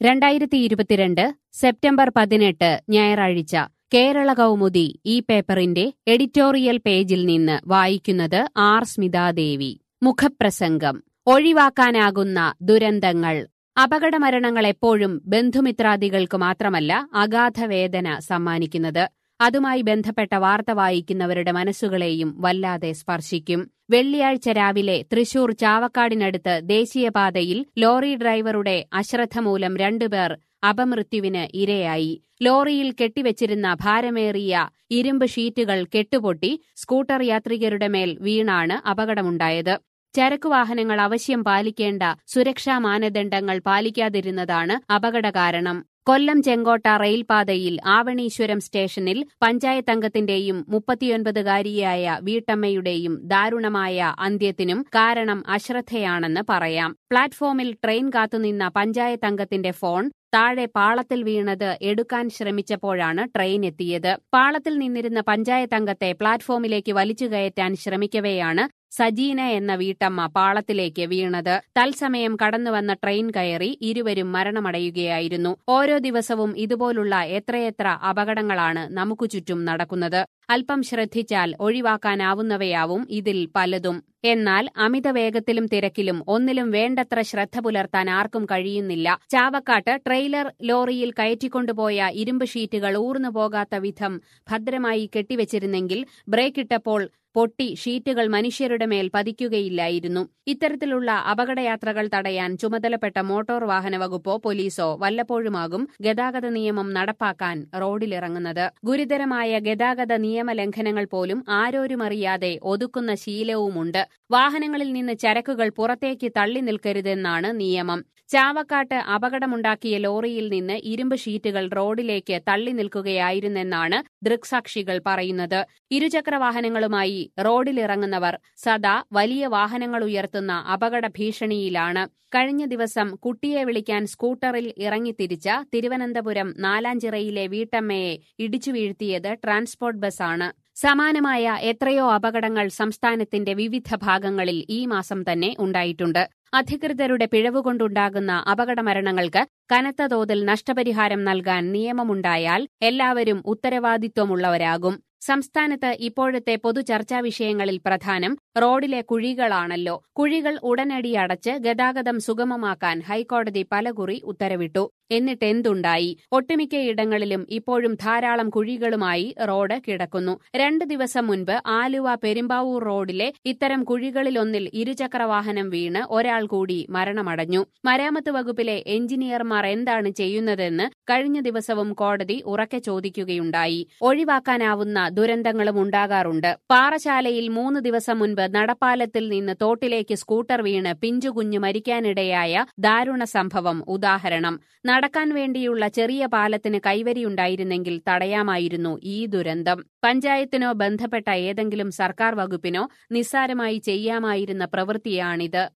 രണ്ടായിരത്തി ഇരുപത്തിരണ്ട് സെപ്റ്റംബർ പതിനെട്ട് ഞായറാഴ്ച കേരള കൗമുദി ഈ പേപ്പറിന്റെ എഡിറ്റോറിയൽ പേജിൽ നിന്ന് വായിക്കുന്നത് ആർ സ്മിതാദേവി മുഖപ്രസംഗം ഒഴിവാക്കാനാകുന്ന ദുരന്തങ്ങൾ അപകടമരണങ്ങൾ എപ്പോഴും ബന്ധുമിത്രാദികൾക്ക് മാത്രമല്ല അഗാധ വേദന സമ്മാനിക്കുന്നത് അതുമായി ബന്ധപ്പെട്ട വാർത്ത വായിക്കുന്നവരുടെ മനസ്സുകളെയും വല്ലാതെ സ്പർശിക്കും വെള്ളിയാഴ്ച രാവിലെ തൃശൂർ ചാവക്കാടിനടുത്ത് ദേശീയപാതയിൽ ലോറി ഡ്രൈവറുടെ അശ്രദ്ധ മൂലം രണ്ടുപേർ അപമൃത്യുവിന് ഇരയായി ലോറിയിൽ കെട്ടിവച്ചിരുന്ന ഭാരമേറിയ ഇരുമ്പ് ഷീറ്റുകൾ കെട്ടുപൊട്ടി സ്കൂട്ടർ യാത്രികരുടെ മേൽ വീണാണ് അപകടമുണ്ടായത് ചരക്കുവാഹനങ്ങൾ അവശ്യം പാലിക്കേണ്ട സുരക്ഷാ മാനദണ്ഡങ്ങൾ പാലിക്കാതിരുന്നതാണ് അപകടകാരണം കൊല്ലം ചെങ്കോട്ട റെയിൽപാതയിൽ ആവണീശ്വരം സ്റ്റേഷനിൽ പഞ്ചായത്ത് അംഗത്തിന്റെയും മുപ്പത്തിയൊൻപതുകാരിയായ വീട്ടമ്മയുടെയും ദാരുണമായ അന്ത്യത്തിനും കാരണം അശ്രദ്ധയാണെന്ന് പറയാം പ്ലാറ്റ്ഫോമിൽ ട്രെയിൻ കാത്തുനിന്ന പഞ്ചായത്ത് അംഗത്തിന്റെ ഫോൺ താഴെ പാളത്തിൽ വീണത് എടുക്കാൻ ശ്രമിച്ചപ്പോഴാണ് ട്രെയിൻ എത്തിയത് പാളത്തിൽ നിന്നിരുന്ന പഞ്ചായത്ത് അംഗത്തെ പ്ലാറ്റ്ഫോമിലേക്ക് വലിച്ചു കയറ്റാൻ ശ്രമിക്കവെയാണ് സജീന എന്ന വീട്ടമ്മ പാളത്തിലേക്ക് വീണത് തത്സമയം കടന്നുവന്ന ട്രെയിൻ കയറി ഇരുവരും മരണമടയുകയായിരുന്നു ഓരോ ദിവസവും ഇതുപോലുള്ള എത്രയെത്ര അപകടങ്ങളാണ് നമുക്കു ചുറ്റും നടക്കുന്നത് അല്പം ശ്രദ്ധിച്ചാൽ ഒഴിവാക്കാനാവുന്നവയാവും ഇതിൽ പലതും എന്നാൽ അമിത വേഗത്തിലും തിരക്കിലും ഒന്നിലും വേണ്ടത്ര ശ്രദ്ധ പുലർത്താൻ ആർക്കും കഴിയുന്നില്ല ചാവക്കാട്ട് ട്രെയിലർ ലോറിയിൽ കയറ്റിക്കൊണ്ടുപോയ ഇരുമ്പ് ഷീറ്റുകൾ ഊർന്നു പോകാത്ത വിധം ഭദ്രമായി കെട്ടിവച്ചിരുന്നെങ്കിൽ ബ്രേക്കിട്ടപ്പോൾ പൊട്ടി ഷീറ്റുകൾ മനുഷ്യരുടെ മേൽ പതിക്കുകയില്ലായിരുന്നു ഇത്തരത്തിലുള്ള അപകടയാത്രകൾ തടയാൻ ചുമതലപ്പെട്ട മോട്ടോർ വാഹന വകുപ്പോ പോലീസോ വല്ലപ്പോഴുമാകും ഗതാഗത നിയമം നടപ്പാക്കാൻ റോഡിലിറങ്ങുന്നത് ഗുരുതരമായ ഗതാഗത നിയമലംഘനങ്ങൾ പോലും ആരോരുമറിയാതെ ഒതുക്കുന്ന ശീലവുമുണ്ട് വാഹനങ്ങളിൽ നിന്ന് ചരക്കുകൾ പുറത്തേക്ക് തള്ളി നിൽക്കരുതെന്നാണ് നിയമം ചാവക്കാട്ട് അപകടമുണ്ടാക്കിയ ലോറിയിൽ നിന്ന് ഇരുമ്പ് ഷീറ്റുകൾ റോഡിലേക്ക് തള്ളി നിൽക്കുകയായിരുന്നെന്നാണ് ദൃക്സാക്ഷികൾ പറയുന്നത് ഇരുചക്രവാഹനങ്ങളുമായി റോഡിലിറങ്ങുന്നവർ സദാ വലിയ വാഹനങ്ങൾ ഉയർത്തുന്ന അപകട ഭീഷണിയിലാണ് കഴിഞ്ഞ ദിവസം കുട്ടിയെ വിളിക്കാൻ സ്കൂട്ടറിൽ ഇറങ്ങിത്തിരിച്ച തിരുവനന്തപുരം നാലാഞ്ചിറയിലെ വീട്ടമ്മയെ ഇടിച്ചു വീഴ്ത്തിയത് ട്രാൻസ്പോർട്ട് ബസ്സാണ് സമാനമായ എത്രയോ അപകടങ്ങൾ സംസ്ഥാനത്തിന്റെ വിവിധ ഭാഗങ്ങളിൽ ഈ മാസം തന്നെ ഉണ്ടായിട്ടുണ്ട് അധികൃതരുടെ പിഴവുകൊണ്ടുണ്ടാകുന്ന അപകടമരണങ്ങൾക്ക് കനത്ത തോതിൽ നഷ്ടപരിഹാരം നൽകാൻ നിയമമുണ്ടായാൽ എല്ലാവരും ഉത്തരവാദിത്വമുള്ളവരാകും സംസ്ഥാനത്ത് ഇപ്പോഴത്തെ പൊതുചർച്ചാ വിഷയങ്ങളിൽ പ്രധാനം റോഡിലെ കുഴികളാണല്ലോ കുഴികൾ ഉടനടി അടച്ച് ഗതാഗതം സുഗമമാക്കാൻ ഹൈക്കോടതി പലകുറി ഉത്തരവിട്ടു എന്നിട്ടെന്തുണ്ടായി ഒട്ടുമിക്കയിടങ്ങളിലും ഇപ്പോഴും ധാരാളം കുഴികളുമായി റോഡ് കിടക്കുന്നു രണ്ട് ദിവസം മുൻപ് ആലുവ പെരുമ്പാവൂർ റോഡിലെ ഇത്തരം കുഴികളിലൊന്നിൽ ഇരുചക്രവാഹനം വീണ് ഒരാൾ കൂടി മരണമടഞ്ഞു മരാമത്ത് വകുപ്പിലെ എഞ്ചിനീയർമാർ എന്താണ് ചെയ്യുന്നതെന്ന് കഴിഞ്ഞ ദിവസവും കോടതി ഉറക്കെ ചോദിക്കുകയുണ്ടായി ഒഴിവാക്കാനാവുന്ന ദുരന്തങ്ങളും ഉണ്ടാകാറുണ്ട് പാറശാലയിൽ മൂന്ന് ദിവസം മുൻപ് നടപ്പാലത്തിൽ നിന്ന് തോട്ടിലേക്ക് സ്കൂട്ടർ വീണ് പിഞ്ചുകുഞ്ഞു മരിക്കാനിടയായ ദാരുണ സംഭവം ഉദാഹരണം നടക്കാൻ വേണ്ടിയുള്ള ചെറിയ പാലത്തിന് കൈവരിയുണ്ടായിരുന്നെങ്കിൽ തടയാമായിരുന്നു ഈ ദുരന്തം പഞ്ചായത്തിനോ ബന്ധപ്പെട്ട ഏതെങ്കിലും സർക്കാർ വകുപ്പിനോ നിസ്സാരമായി ചെയ്യാമായിരുന്ന പ്രവൃത്തിയാണിത്